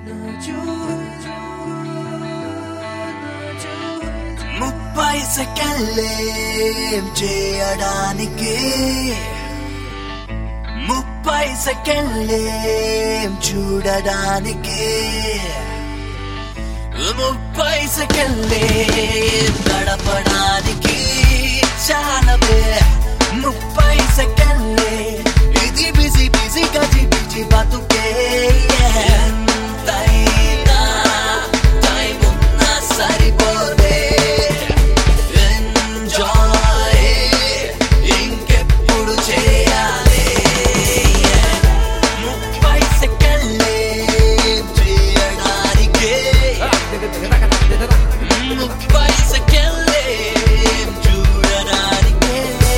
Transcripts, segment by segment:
ముప్పై సెకండ్లే చేయడానికి ముప్పై సెకండ్లే చూడడానికి ముప్పై సెకండ్లే గడపడానికి చాలవే ముప్పై సెకండ్లే ఇది బిజీ బిజీ గజి బిజీ బతుకే ఎంతైనా టైం ఉన్నా సరిపోదే ఎంజాయ్ ఇంకెప్పుడు చేయాలి ముప్పై సెకండ్లే చేయడానికి ముప్పై సెకండ్లే చూడడానికి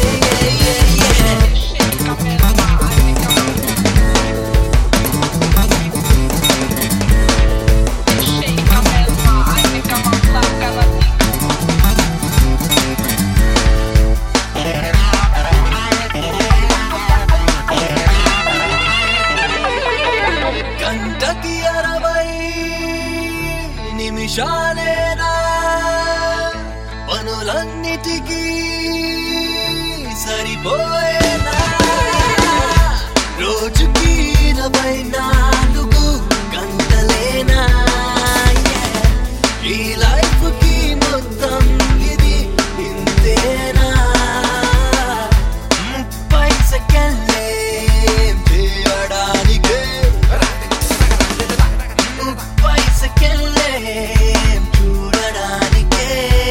గంటకి అరవై నిమిషాలేనా పనులన్నిటికీ సరిపోయేనా రోజుకి ఇరవై నాలుగు గంటలేనా ఈ లైఫ్ కి మొత్తం ఇది ఇంతేనా ముప్పై సెకండ్లే చేయడానికే ముప్పై సెకండ్లే చూడడానికే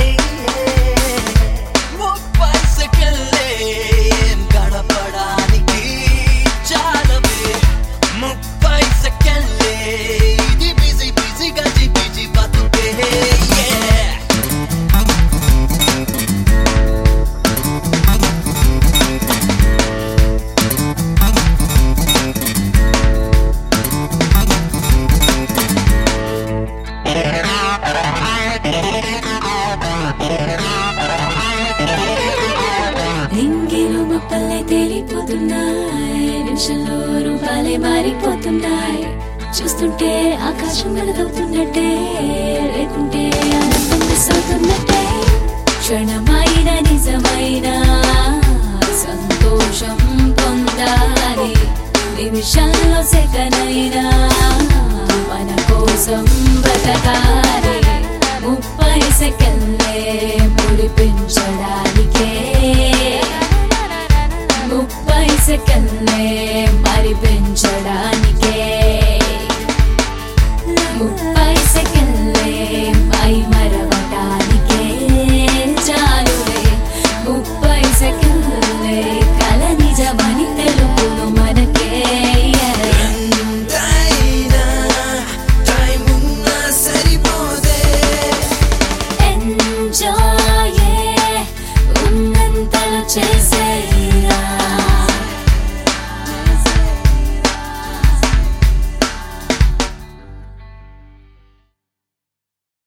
ముప్పై సెకండ్లే గడపడానికి చాలవే ముప్పై సెకండ్లే ఇది బిజీ బిజీ గజి బిజీ బతుకే yeah. ఎంగిలు మొక్కలే తేలిపోతున్నాయి నిమిషంలో రూపాలే మారిపోతున్నాయి చూస్తుంటే ఆకాశం వెలగవుతున్నట్టే లేకుంటే ఆనందం మిస్ అవుతున్నట్టే క్షణమైన నిజమైన సంతోషం పొందాలి నిమిషంలో సెకనైనా మన కోసం బతకాలి ముప్పై సెకండ్లే ముడిపించడానికే ముప్పై సెకండ్లే మరి పెంచడానికి